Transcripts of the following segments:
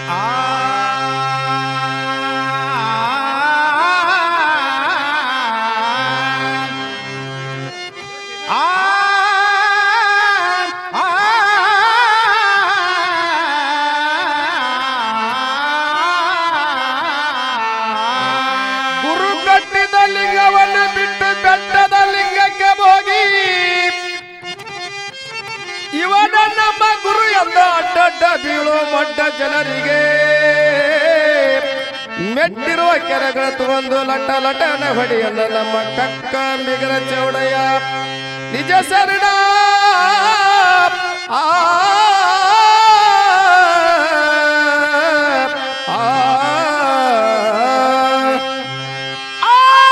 ಗುರು ಕಟ್ಟಿದ ಲಿಂಗವನ್ನು ಬಿಟ್ಟು ಬೆಟ್ಟದ ಲಿಂಗಕ್ಕೆ ಹೋಗಿ ಇವನ ನಮ್ಮ ಗುರು ಎಂದ ಅಡ್ಡಡ್ಡ ಬೀಳೋ ಮಡ್ಡ ಜನರಿಗೆ ಮೆಟ್ಟಿರುವ ಕೆರೆಗಳ ತಗೊಂಡು ಲಟ ಲಟನ ಹೊಡೆಯಲ್ಲ ನಮ್ಮ ಕಕ್ಕ ಮಿಗರ ಚೌಡಯ್ಯ ನಿಜ ಶರಣ ಆ ಆ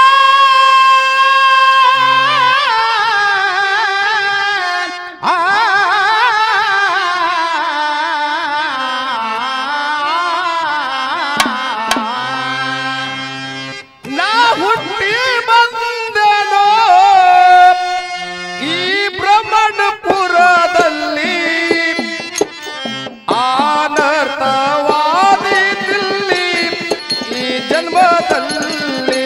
ನಾ ಹುಟ್ಟಿ ಬಂದೆನೋ ಈ ಬ್ರಹ್ಮಣಪುರದಲ್ಲಿ ಆನರ್ಥವಾದಿದ್ದಲ್ಲಿ ಈ ಜನ್ಮದಲ್ಲಿ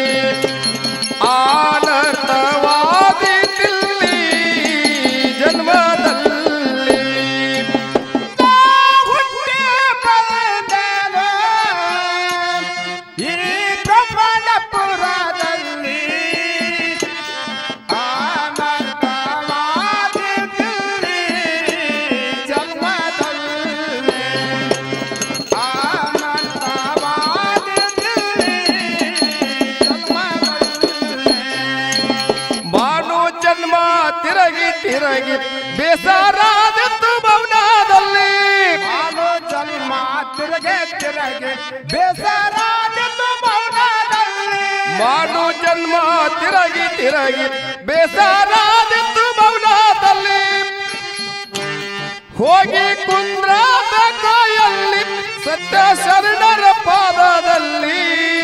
ಆನರ್ಥವಾದಿದ್ದಲ್ಲಿ ಜನ್ಮದಲ್ಲಿ ನಾ ಹುಟ್ಟಿ ಬಂದೆನೋ ಈ ಬ್ರಹ್ಮಣಪುರದಲ್ಲಿ ಆನಂದವಾದಿದ್ದಲ್ಲಿ ಜನ್ಮದಲ್ಲಿ ಆನಂದವಾದಿದ್ದಲ್ಲಿ ಜನ್ಮದಲ್ಲಿ ಮಾನು ಜನ್ಮ ತಿರಗಿ ತಿರಗಿ ಬೇಸಾರಾದಿತ್ತು ಮೌನದಲ್ಲಿ ಮಾನವ ಜನ್ಮ ತಿರುಗೆ ತಿರುಗೆ ಬೇಸರಾದಿತ್ತು ಮೌನದಲ್ಲಿ ಮಾನು ಜನ್ಮ ತಿರಗಿ ತಿರಗಿ ಬೇಸಾರಾದಿತ್ತು ಮೌನದಲ್ಲಿ ಹೋಗಿ ಕುಂದ್ರ ಕಾಯಲ್ಲಿ ಸತ್ಯ ಶರಣರ ಪಾದದಲ್ಲಿ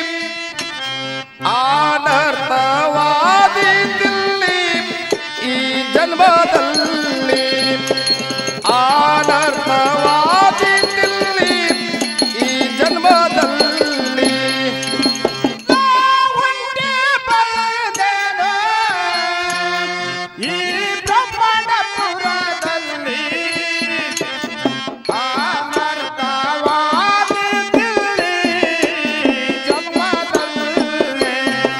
ಆನರ್ಥವಾದಿದ್ದಲ್ಲಿ ಈ ಜನ್ಮದಲ್ಲಿ ಆನರ್ಥವಾದಿದ್ದಲ್ಲಿ ಈ ಜನ್ಮದಲ್ಲಿ ಹುಟ್ಟಿ ಬಂದೆನೋ ಈ ಬ್ರಹ್ಮಣಪುರದಲ್ಲಿ ಆನರ್ಥವಾದಿದ್ದಲ್ಲಿ ಜನ್ಮದಲ್ಲಿ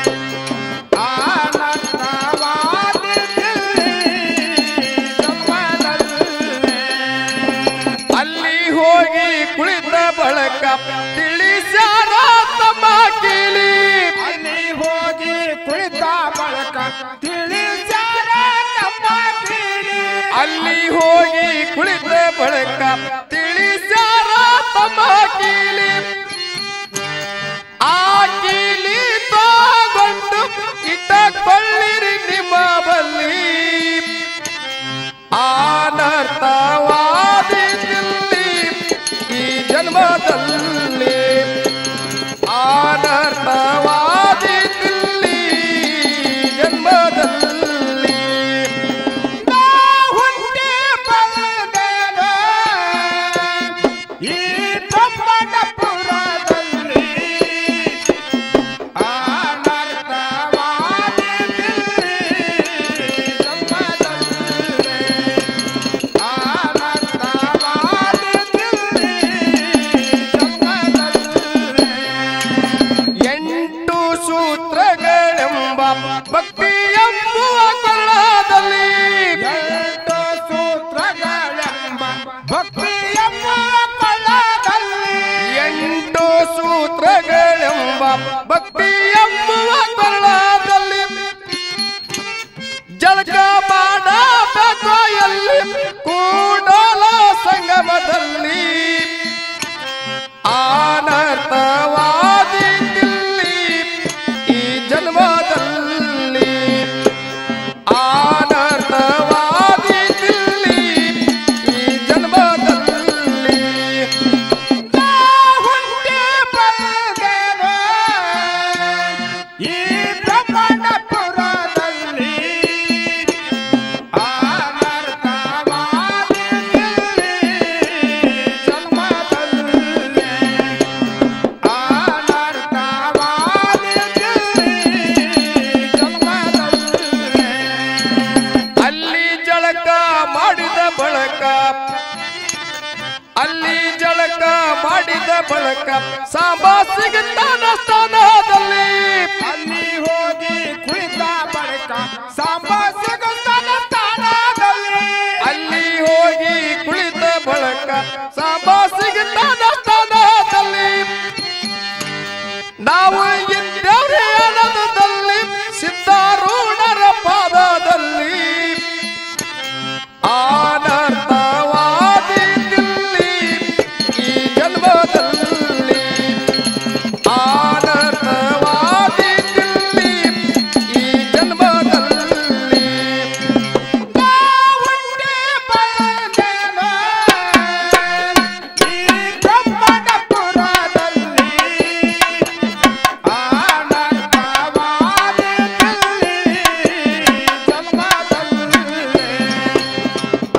ಆನರ್ಥವಾದಿದ್ದಲ್ಲಿ ಜನ್ಮದಲ್ಲಿ ಅಲ್ಲಿ ಹೋಗಿ ಕುಳಿತ ಬಳಕ ತಿಳಿಸ್ಯಾರ ತಮ್ಮ ಕೇಳಿ ಅಲ್ಲಿ ಹೋಗಿ ಕುಳಿತ ಬಳಕ ತಿಳಿಸ್ಯಾರ ನಮ್ಮ ಕೀಳಿ ಅಲ್ಲಿ ಹೋಗಿ ಕುಳಿತ ಬಳಕ ತಿಳಿಸ್ಯಾರ ತಮ್ಮ ಕೀಲಿ ಆ ಕೀಲಿ ತಗೊಂಡು ಇಟ್ಟಕೊಳ್ಳಿರಿ ನಿಮ್ಮ ಬಲ್ಲಿ ಆನರ್ಥವಾದಿದ್ದಲ್ಲಿ ಈ ಜನ್ಮದಲ್ಲಿ ಆನರ್ಥವಾದಿದ್ದಲ್ಲಿ ಜನ್ಮದಲ್ಲಿ ನಾ ಹುಟ್ಟಿ ಬಂದೆನೋ ಈ ಬ್ರಹ್ಮಣಪುರದಲ್ಲಿ ಆನರ್ಥವಾದಿದ್ದಲ್ಲಿ ಜನ್ಮದಲ್ಲಿ ಎಂಟು ಸೂತ್ರಗಳೆಂಬ ಭಕ್ತಿ ಎಂಬುವ ಕೊಳ್ಳದಲ್ಲಿ ಎಂಟು ಸೂತ್ರಗಳೆಂಬ ಭಕ್ತಿ ಎಂಬುವ ಕೊಳ್ಳದಲ್ಲಿ ಜಳಕ ಮಾಡಬೇಕು ಎಲ್ಲಿ ಕೂಡಲ ಸಂಗಮದಲ್ಲಿ ಆನರ್ಥವಾದಿದ್ದಲ್ಲಿ ಈ ಜನ್ಮದಲ್ಲಿ ಆನರ್ಥವಾದಿದ್ದಲ್ಲಿ ಈ ಜನ್ಮದಲ್ಲಿ ಹುಟ್ಟಿ ಬಂದೆನೋ ಮಾಡಿದ ಬಳಕ ಸಾಂಬ ಸಿಗುತ್ತಾನ ಸ್ಥಾನದಲ್ಲಿ ಅಲ್ಲಿ ಹೋಗಿ ಕುಳಿತ ಬಳಿಕ ಸಾಂಬಾರ್